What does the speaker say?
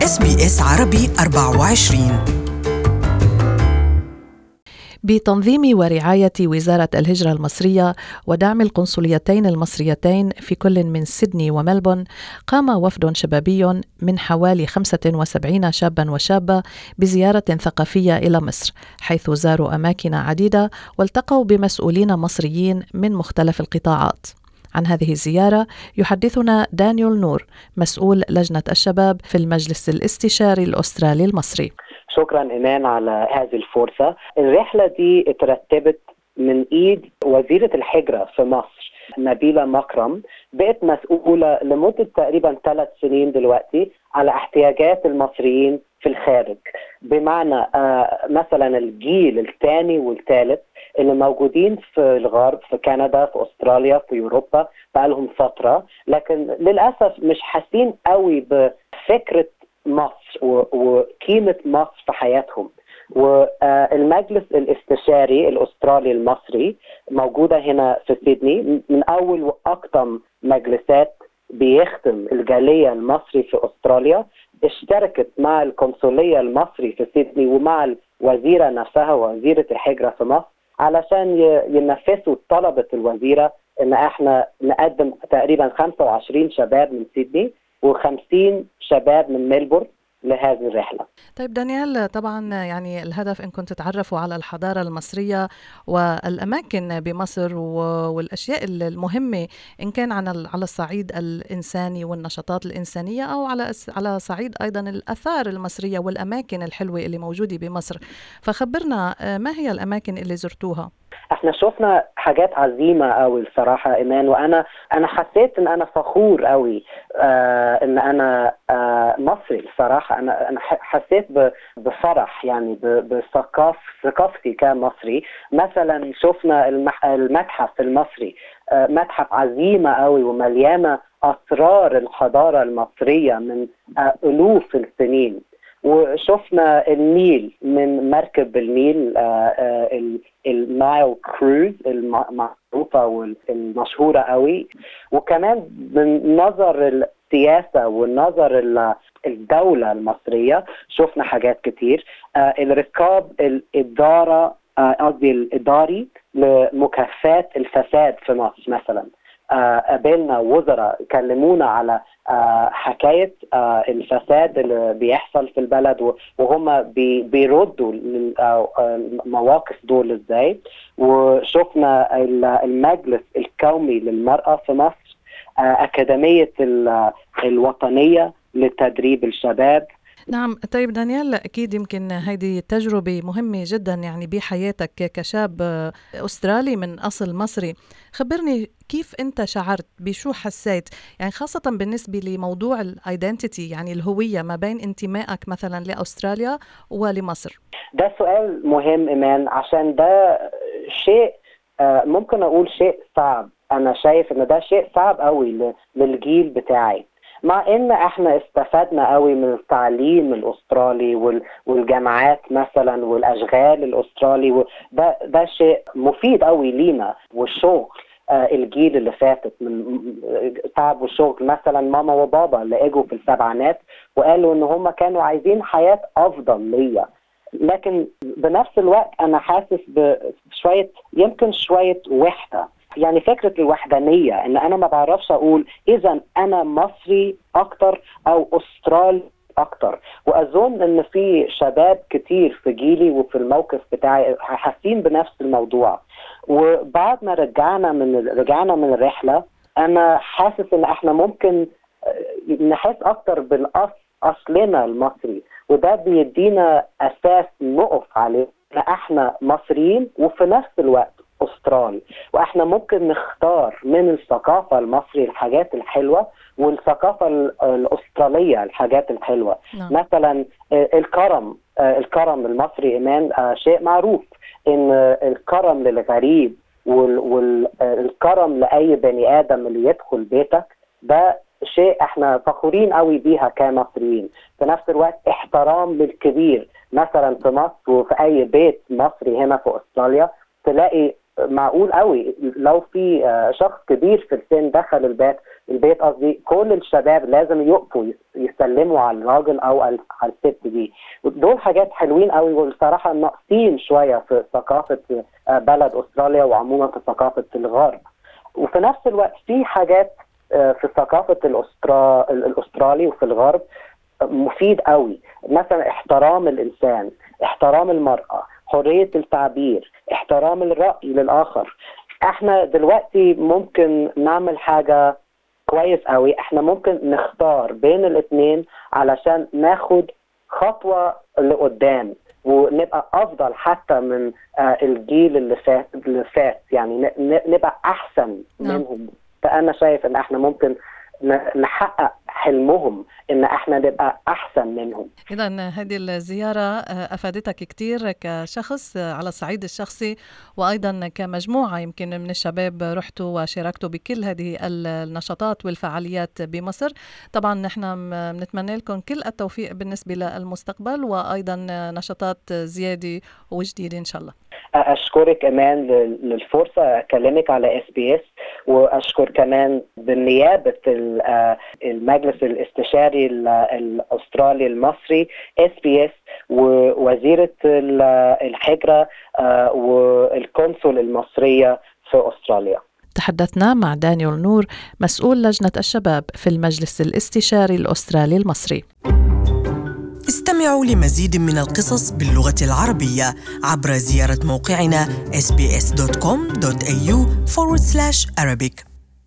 اس بي اس عربي 24 بتنظيم ورعاية وزارة الهجرة المصرية ودعم القنصليتين المصريتين في كل من سيدني وملبون قام وفد شبابي من حوالي 75 شابا وشابة بزيارة ثقافية إلى مصر حيث زاروا أماكن عديدة والتقوا بمسؤولين مصريين من مختلف القطاعات عن هذه الزيارة يحدثنا دانيال نور مسؤول لجنة الشباب في المجلس الاستشاري الأسترالي المصري شكرا إيمان على هذه الفرصة الرحلة دي اترتبت من ايد وزيره الحجره في مصر نبيله مكرم بقت مسؤوله لمده تقريبا ثلاث سنين دلوقتي على احتياجات المصريين في الخارج بمعنى آه مثلا الجيل الثاني والثالث اللي موجودين في الغرب في كندا في استراليا في اوروبا بقالهم فتره لكن للاسف مش حاسين قوي بفكره مصر وقيمه مصر في حياتهم والمجلس الاستشاري الاسترالي المصري موجوده هنا في سيدني من اول واقدم مجلسات بيخدم الجاليه المصري في استراليا اشتركت مع القنصليه المصري في سيدني ومع الوزيره نفسها وزيره الهجره في مصر علشان ينفذوا طلبه الوزيره ان احنا نقدم تقريبا 25 شباب من سيدني و50 شباب من ملبورن لهذه الرحلة طيب دانيال طبعا يعني الهدف إن كنت تعرفوا على الحضارة المصرية والأماكن بمصر والأشياء المهمة إن كان عن على الصعيد الإنساني والنشاطات الإنسانية أو على على صعيد أيضا الآثار المصرية والأماكن الحلوة اللي موجودة بمصر فخبرنا ما هي الأماكن اللي زرتوها؟ احنا شفنا حاجات عظيمه قوي الصراحه ايمان وانا انا حسيت ان انا فخور قوي آه ان انا آه مصري الصراحه انا انا حسيت بفرح يعني بثقاف ثقافتي كمصري مثلا شفنا المتحف المصري آه متحف عظيمه قوي ومليانه اسرار الحضاره المصريه من آه الوف السنين وشفنا النيل من مركب النيل النايل كروز المعروفه والمشهوره قوي وكمان من نظر السياسه والنظر الدوله المصريه شفنا حاجات كتير الركاب الاداره قصدي الاداري لمكافاه الفساد في مصر مثلا قابلنا وزراء كلمونا على حكايه الفساد اللي بيحصل في البلد وهم بيردوا المواقف دول ازاي وشفنا المجلس القومي للمراه في مصر اكاديميه الوطنيه لتدريب الشباب نعم طيب دانيال اكيد يمكن هذه تجربه مهمه جدا يعني بحياتك كشاب استرالي من اصل مصري خبرني كيف انت شعرت بشو حسيت يعني خاصه بالنسبه لموضوع الايدنتيتي يعني الهويه ما بين انتمائك مثلا لاستراليا ولمصر ده سؤال مهم ايمان عشان ده شيء ممكن اقول شيء صعب انا شايف ان ده شيء صعب قوي للجيل بتاعي مع ان احنا استفدنا قوي من التعليم الاسترالي والجامعات مثلا والاشغال الاسترالي ده ده شيء مفيد قوي لينا والشغل آه الجيل اللي فاتت من تعب الشغل مثلا ماما وبابا اللي اجوا في السبعينات وقالوا ان هم كانوا عايزين حياه افضل ليا لكن بنفس الوقت انا حاسس بشويه يمكن شويه وحده يعني فكره الوحدانيه ان انا ما بعرفش اقول اذا انا مصري اكتر او استرالي اكتر واظن ان في شباب كتير في جيلي وفي الموقف بتاعي حاسين بنفس الموضوع وبعد ما رجعنا من رجعنا من الرحله انا حاسس ان احنا ممكن نحس اكتر بالاصل اصلنا المصري وده بيدينا اساس نقف عليه ان احنا مصريين وفي نفس الوقت استرالي واحنا ممكن نختار من الثقافه المصري الحاجات الحلوه والثقافه الاستراليه الحاجات الحلوه نعم. مثلا الكرم الكرم المصري ايمان شيء معروف ان الكرم للغريب والكرم لاي بني ادم اللي يدخل بيتك ده شيء احنا فخورين قوي بيها كمصريين في نفس الوقت احترام للكبير مثلا في مصر وفي اي بيت مصري هنا في استراليا تلاقي معقول قوي لو في شخص كبير في السن دخل البيت البيت قصدي كل الشباب لازم يقفوا يسلموا على الراجل او على الست دي دول حاجات حلوين قوي والصراحه ناقصين شويه في ثقافه بلد استراليا وعموما في ثقافه الغرب وفي نفس الوقت في حاجات في ثقافه الأسترا... الاسترالي وفي الغرب مفيد قوي مثلا احترام الانسان احترام المراه حريه التعبير احترام الراي للاخر احنا دلوقتي ممكن نعمل حاجه كويس قوي احنا ممكن نختار بين الاثنين علشان ناخد خطوه لقدام ونبقى افضل حتى من آه الجيل اللي فات اللي فات يعني نبقى احسن منهم فانا شايف ان احنا ممكن نحقق حلمهم ان احنا نبقى احسن منهم اذا هذه الزياره افادتك كثير كشخص على الصعيد الشخصي وايضا كمجموعه يمكن من الشباب رحتوا وشاركتوا بكل هذه النشاطات والفعاليات بمصر طبعا نحن بنتمنى لكم كل التوفيق بالنسبه للمستقبل وايضا نشاطات زياده وجديده ان شاء الله اشكرك كمان للفرصه اكلمك على اس بي اس واشكر كمان بالنيابه المجلس الاستشاري الاسترالي المصري اس بي اس ووزيره الحجره والقنصل المصريه في استراليا تحدثنا مع دانيال نور مسؤول لجنه الشباب في المجلس الاستشاري الاسترالي المصري استمعوا لمزيد من القصص باللغة العربية عبر زيارة موقعنا sbs.com.au forward slash Arabic